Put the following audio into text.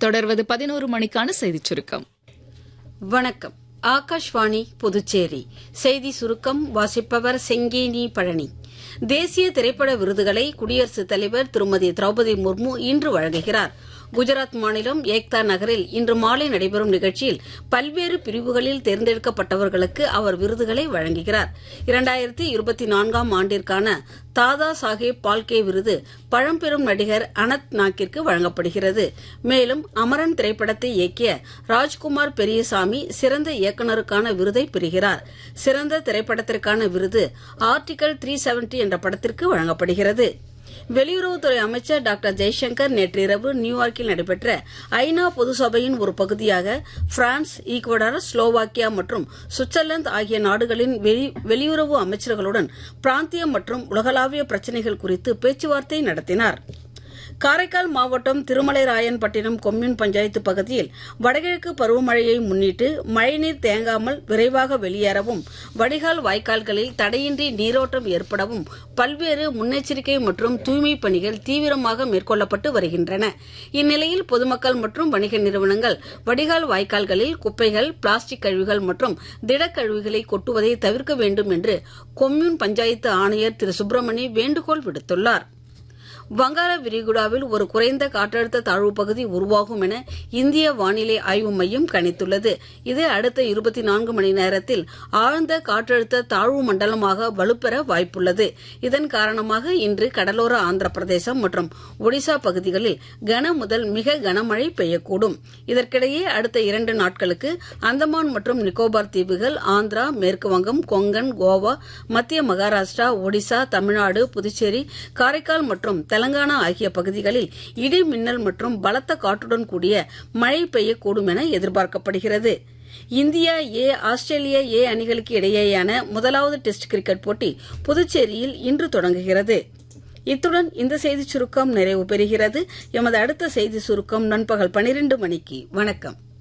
தொடர்வது பதினோரு மணிக்கான செய்திச் சுருக்கம் வணக்கம் ஆகாஷ்வாணி புதுச்சேரி செய்தி சுருக்கம் வாசிப்பவர் செங்கேனி பழனி தேசிய திரைப்பட விருதுகளை குடியரசுத் தலைவர் திருமதி திரௌபதி முர்மு இன்று வழங்குகிறார் குஜராத் மாநிலம் ஏக்தா நகரில் இன்று மாலை நடைபெறும் நிகழ்ச்சியில் பல்வேறு பிரிவுகளில் தேர்ந்தெடுக்கப்பட்டவர்களுக்கு அவர் விருதுகளை வழங்குகிறார் இரண்டாயிரத்தி இருபத்தி நான்காம் ஆண்டிற்கான தாதா சாஹேப் பால்கே விருது பழம்பெரும் நடிகர் அனந்த் நாக்கிற்கு வழங்கப்படுகிறது மேலும் அமரன் திரைப்படத்தை இயக்கிய ராஜ்குமார் பெரியசாமி சிறந்த இயக்குநருக்கான விருதை பெறுகிறார் சிறந்த திரைப்படத்திற்கான விருது ஆர்டிகல் த்ரீ என்ற படத்திற்கு வழங்கப்படுகிறது வெளியுறவுத்துறை அமைச்சர் டாக்டர் ஜெய்சங்கர் நேற்றிரவு நியூயார்க்கில் நடைபெற்ற ஐநா பொதுசபையின் ஒரு பகுதியாக பிரான்ஸ் ஈக்வடார் ஸ்லோவாக்கியா மற்றும் சுவிட்சர்லாந்து ஆகிய நாடுகளின் வெளியுறவு அமைச்சர்களுடன் பிராந்திய மற்றும் உலகளாவிய பிரச்சினைகள் குறித்து பேச்சுவார்த்தை நடத்தினார் காரைக்கால் மாவட்டம் திருமலைராயன்பட்டினம் கொம்யூன் பஞ்சாயத்து பகுதியில் வடகிழக்கு பருவமழையை முன்னிட்டு மழைநீர் தேங்காமல் விரைவாக வெளியேறவும் வடிகால் வாய்க்கால்களில் தடையின்றி நீரோட்டம் ஏற்படவும் பல்வேறு முன்னெச்சரிக்கை மற்றும் தூய்மை பணிகள் தீவிரமாக மேற்கொள்ளப்பட்டு வருகின்றன இந்நிலையில் பொதுமக்கள் மற்றும் வணிக நிறுவனங்கள் வடிகால் வாய்க்கால்களில் குப்பைகள் பிளாஸ்டிக் கழிவுகள் மற்றும் திடக்கழிவுகளை கொட்டுவதை தவிர்க்க வேண்டும் என்று கொம்யூன் பஞ்சாயத்து ஆணையர் திரு சுப்பிரமணி வேண்டுகோள் விடுத்துள்ளார் வங்காள விரிகுடாவில் ஒரு குறைந்த காற்றழுத்த தாழ்வு பகுதி உருவாகும் என இந்திய வானிலை ஆய்வு மையம் கணித்துள்ளது இது அடுத்த இருபத்தி நான்கு மணி நேரத்தில் ஆழ்ந்த காற்றழுத்த தாழ்வு மண்டலமாக வலுப்பெற வாய்ப்புள்ளது இதன் காரணமாக இன்று கடலோர ஆந்திர பிரதேசம் மற்றும் ஒடிசா பகுதிகளில் கன முதல் மிக கனமழை பெய்யக்கூடும் இதற்கிடையே அடுத்த இரண்டு நாட்களுக்கு அந்தமான் மற்றும் நிக்கோபார் தீவுகள் ஆந்திரா மேற்கு வங்கம் கொங்கன் கோவா மத்திய மகாராஷ்டிரா ஒடிசா தமிழ்நாடு புதுச்சேரி காரைக்கால் மற்றும் தெலங்கானா ஆகிய பகுதிகளில் இடி மின்னல் மற்றும் பலத்த காற்றுடன் கூடிய மழை பெய்யக்கூடும் என எதிர்பார்க்கப்படுகிறது இந்தியா ஏ ஆஸ்திரேலியா ஏ அணிகளுக்கு இடையேயான முதலாவது டெஸ்ட் கிரிக்கெட் போட்டி புதுச்சேரியில் இன்று தொடங்குகிறது இத்துடன் இந்த செய்திச் சுருக்கம் நிறைவு பெறுகிறது எமது அடுத்த செய்தி சுருக்கம் நண்பகல் பனிரெண்டு மணிக்கு வணக்கம்